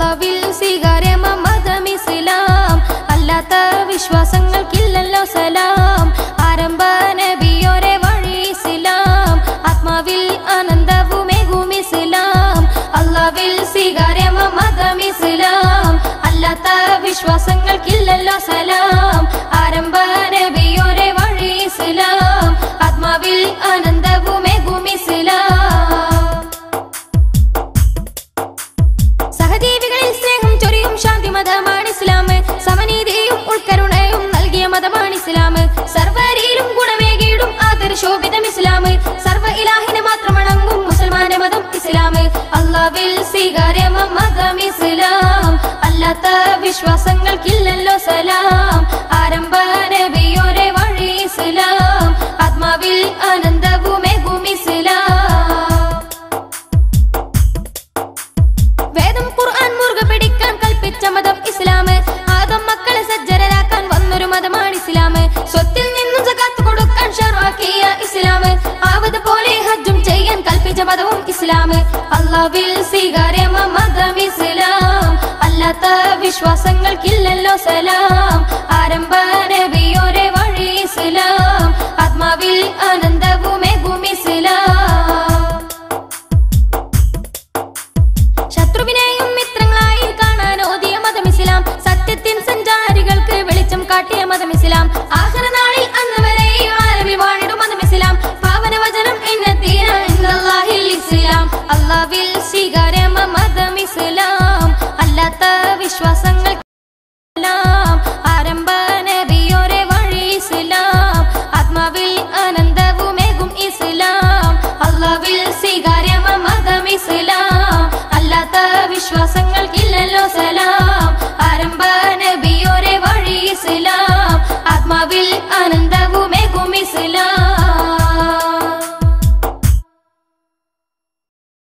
അള്ളാവിൽ സ്വീകാര്യമ മതം ഇസ്ലാം അല്ലാത്ത വിശ്വാസങ്ങൾക്കില്ലല്ലോ സലാം ആരംഭ നബിയോരെ വഴി ഇസ്ലാം ആത്മാവിൽ ആനന്ദവുമേകും ഇസ്ലാം അള്ളാവിൽ സ്വീകാര്യമ മതം ഇസ്ലാം അല്ലാത്ത വിശ്വാസങ്ങൾക്കില്ലല്ലോ സലാം ആരംഭ നബിയോരെ വഴി ഇസ്ലാം ആത്മാവിൽ ആനന്ദവുമേകും ഇസ്ലാം സഹജീവികളിൽ സ്നേഹം ചൊരിയും ശാന്തി മതമാണ് ഇസ്ലാം സമനീതിയും ഉൾക്കരുണയും നൽകിയ മതമാണ് ഇസ്ലാം സർവരിലും ഗുണമേകിയിടും ആദർശോഭിതം ഇസ്ലാം സർവ ഇലാഹിനെ മാത്രം അണങ്ങും മുസൽമാന്റെ മതം ഇസ്ലാം അള്ളാവിൽ സ്വീകാര്യമ മതം ഇസ്ലാം അല്ലാത്ത വിശ്വാസങ്ങൾക്കില്ലല്ലോ സലാം ആരംഭ നബിയോരെ വഴി ഇസ്ലാം ആത്മാവിൽ ആനന്ദവുമേകും ഇസ്ലാം വേദം ഖുർആൻ മുറുകെ പിടിക്കാൻ കൽപ്പിച്ച മതം ഇസ്ലാം ആദം മക്കളെ സജ്ജരരാക്കാൻ വന്നൊരു മതമാണ് ഇസ്ലാം സ്വത്തിൽ നിന്നും സകാത്ത് കൊടുക്കാൻ ഷറാക്കിയ ഇസ്ലാം ആവത് പോലെ ഹജ്ജും ചെയ്യാൻ കൽപ്പിച്ച മതവും ഇസ്ലാം അള്ളാവിൽ സ്വീകാര്യമ മതം ഇസ്ലാം അല്ലാത്ത വിശ്വാസങ്ങൾക്കില്ലല്ലോ സലാം ആരംഭ